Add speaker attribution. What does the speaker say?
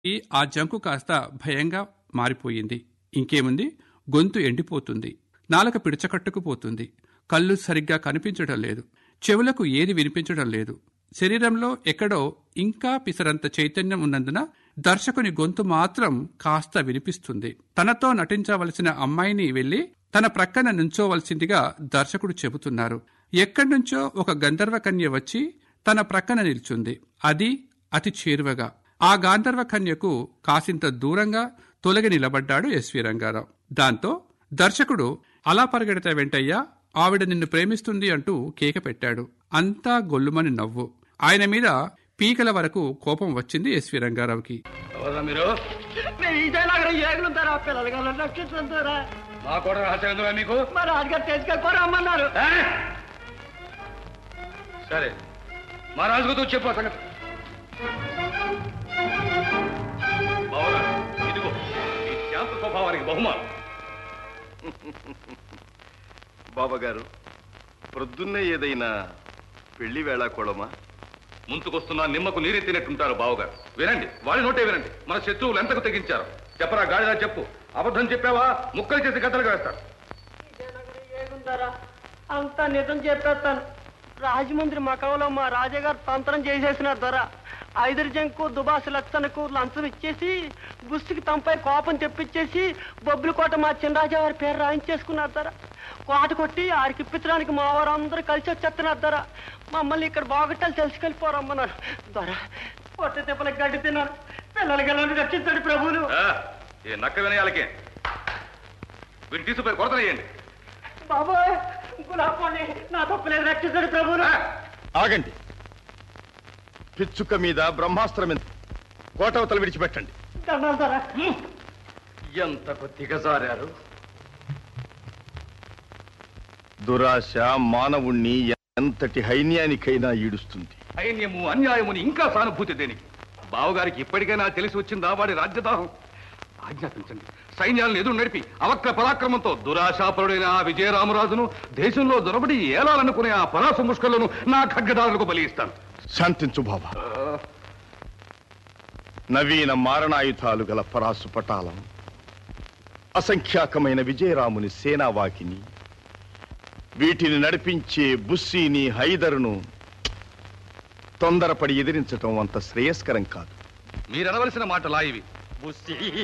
Speaker 1: ఈ ఆ జంకు కాస్త భయంగా మారిపోయింది ఇంకేముంది గొంతు ఎండిపోతుంది నాలుక పిడచకట్టుకుపోతుంది కళ్ళు సరిగ్గా కనిపించడం లేదు చెవులకు ఏది వినిపించడం లేదు శరీరంలో ఎక్కడో ఇంకా పిసరంత చైతన్యం ఉన్నందున దర్శకుని గొంతు మాత్రం కాస్త వినిపిస్తుంది తనతో నటించవలసిన అమ్మాయిని వెళ్లి తన ప్రక్కన నుంచోవలసిందిగా దర్శకుడు చెబుతున్నారు ఎక్కడ్నుంచో ఒక గంధర్వ కన్య వచ్చి తన ప్రక్కన నిల్చుంది అది అతి చేరువగా ఆ గాంధర్వ కన్యకు కాసింత దూరంగా తొలగి నిలబడ్డాడు ఎస్వి రంగారావు దాంతో దర్శకుడు అలా పరిగెడితే వెంటయ్యా ఆవిడ నిన్ను ప్రేమిస్తుంది అంటూ కేక పెట్టాడు అంతా గొల్లుమని నవ్వు ఆయన మీద పీకల వరకు కోపం వచ్చింది ఎస్వి రంగారావుకి
Speaker 2: ఎవరా మీరు
Speaker 3: మేము విజయనగరం ఏగులుంటారా పిల్లలు కదా రక్షిస్తుంటారా
Speaker 2: మా కూడా రహస్యం ఎందుకు మీకు
Speaker 3: మా రాజుగారు తీసుకెళ్ళి రమ్మన్నారు
Speaker 2: ఏ? సరే మా రాజుగారితో చెప్పు ఆ సంగతి బావరా, ఇదిగో ఈ శాంత స్వభావానికి బహుమానం
Speaker 4: బాబాగారు ప్రొద్దున్నే ఏదైనా పెళ్లి వేళాకోళమా
Speaker 2: ముంచుకొస్తున్న నిమ్మకు నీరెత్తినట్టుంటారు బావగారు వినండి వాళ్ళ నోటే వినండి మన శత్రువులు ఎంతకు తెగించారు చెప్పరా గాడిదా చెప్పు అబద్ధం చెప్పావా ముక్కలు చేసి గద్దలుగా వేస్తారు
Speaker 3: విజయనగరం ఏగుంటారా అంతా నిజం చెప్పేస్తాను రాజమండ్రి మకంలో మా రాజాగారు తంత్రం చేసేసిన దొర ఐదరు జంకు దుబాసు లక్షణకు లంచం ఇచ్చేసి బుస్సుకి తంపై కోపం తెప్పించేసి బొబ్బుల కోట మా చిన్నరాజా వారి పేరు రాయించేసుకున్నారు దొర కోట కొట్టి ఆడికి ఇప్పించడానికి మా వారు అందరూ కలిసి వచ్చేస్తున్నారు దొర మమ్మల్ని ఇక్కడ బాగొట్టాలి తెలుసుకెళ్ళిపోరమ్మన్నారు దొర పొట్ట తిప్పలకు గడ్డి తిన్నారు పిల్లలు గెలని రక్షించండి ప్రభువులు
Speaker 2: ఆ, ఏ నక్క వినయాలకే వీటిని తీసుకుపోయి కొరతనేయండి
Speaker 3: బాబోయ్ గులాబోని నా తప్పులేదు రక్షించండి ప్రభువులు
Speaker 4: ఆగండి పిచ్చుక మీద బ్రహ్మాస్త్రం ఎంత కోటవతలు విడిచిపెట్టండి
Speaker 3: దండాలు దొర
Speaker 4: ఎంతకు దిగజారారు దురాశ మానవుణ్ణి ఎంతటి హైన్యానికైనా ఈడుస్తుంది
Speaker 2: సైన్యము అన్యాయముని ఇంకా సానుభూతి దేనికి బావగారికి ఇప్పటికైనా తెలిసి వచ్చిందా వాడి రాజ్యదాహం ఆజ్ఞాపించండి సైన్యాలను ఎదురు నడిపి అవక్ర పరాక్రమంతో దురాశాపరుడైన ఆ విజయరామరాజును దేశంలో దొరబడి ఏలాలనుకునే ఆ పరాసు ముష్కలను నా ఖడ్గదారులకు బలి ఇస్తాను
Speaker 4: శాంతించు బాబా నవీన మారణాయుధాలు గల పరాసు పటాలం అసంఖ్యాకమైన విజయరాముని సేనావాకిని వీటిని నడిపించే బుస్సీని హైదరును తొందరపడి ఎదిరించటం అంత శ్రేయస్కరం కాదు
Speaker 2: మీరనవలసిన మాటలా ఇవి